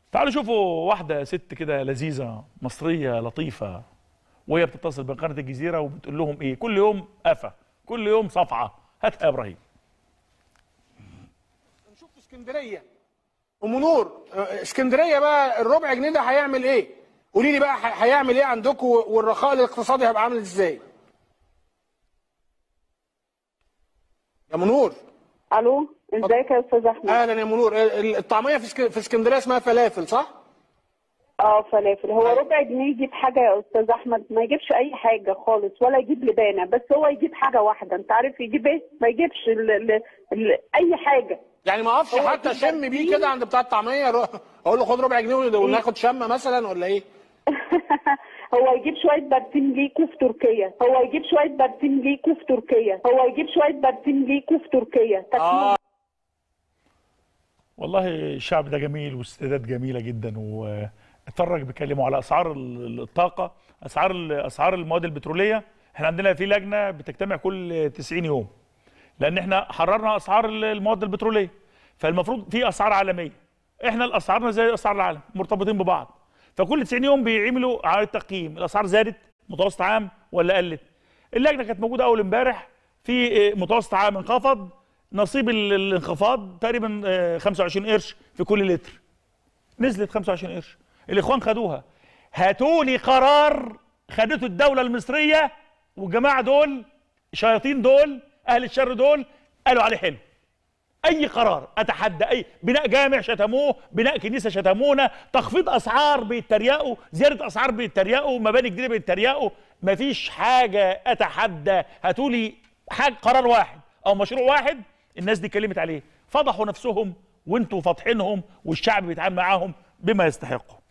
تعالوا شوفوا واحدة ست كده لذيذة مصرية لطيفة وهي بتتصل بقناة الجزيرة وبتقول لهم ايه كل يوم قفا كل يوم صفعة هاتها يا ابراهيم نشوف في اسكندريه ام نور آه، اسكندريه بقى الربع جنيه ده هيعمل ايه؟ قولي لي بقى ح- هيعمل ايه عندكم والرخاء الاقتصادي هيبقى عامل ازاي؟ يا ام نور الو ازيك يا استاذ احمد اهلا يا ام نور ال- الطعميه في اسك- في اسكندريه اسمها فلافل صح؟ اه فلافل هو ربع جنيه يجيب حاجه يا استاذ احمد ما يجيبش اي حاجه خالص ولا يجيب لبانه بس هو يجيب حاجه واحده انت عارف يجيب ايه ما يجيبش ال ال ال اي حاجه يعني ما اقفش هو حتى يجيب اشم بيه برسيم. كده عند بتاع الطعميه رو- اقول له خد ربع جنيه وناخد شمه مثلا ولا ايه؟ هو يجيب شويه برسيم ليكوا في تركيا هو يجيب شويه برسيم ليكوا في تركيا هو يجيب شويه برسيم ليكوا في تركيا اه والله الشعب ده جميل والسيدات جميلة جدا واتفرج بيكلموا على اسعار ال- الطاقة اسعار ال- اسعار المواد البترولية احنا عندنا في لجنة بتجتمع كل 90 يوم لان احنا حررنا اسعار ال- المواد البترولية فالمفروض في اسعار عالمية احنا الاسعارنا زي اسعار العالم مرتبطين ببعض فكل 90 يوم بيعملوا على التقييم الاسعار زادت متوسط عام ولا قلت اللجنه كانت موجوده اول امبارح في متوسط عام انخفض نصيب ال- الانخفاض تقريبا آه، 25 قرش في كل لتر نزلت 25 قرش الاخوان خدوها هاتوا لي قرار خدته الدوله المصريه والجماعه دول الشياطين دول اهل الشر دول قالوا عليه حلو اي قرار اتحدى اي بناء جامع شتموه بناء كنيسه شتمونا تخفيض اسعار بيتريقوا زياده اسعار بيتريقوا مباني جديده بيتريقوا مفيش حاجه اتحدى هاتولي حاجه قرار واحد او مشروع واحد الناس دي اتكلمت عليه فضحوا نفسهم وانتوا فاضحينهم والشعب بيتعامل معاهم بما يستحقوا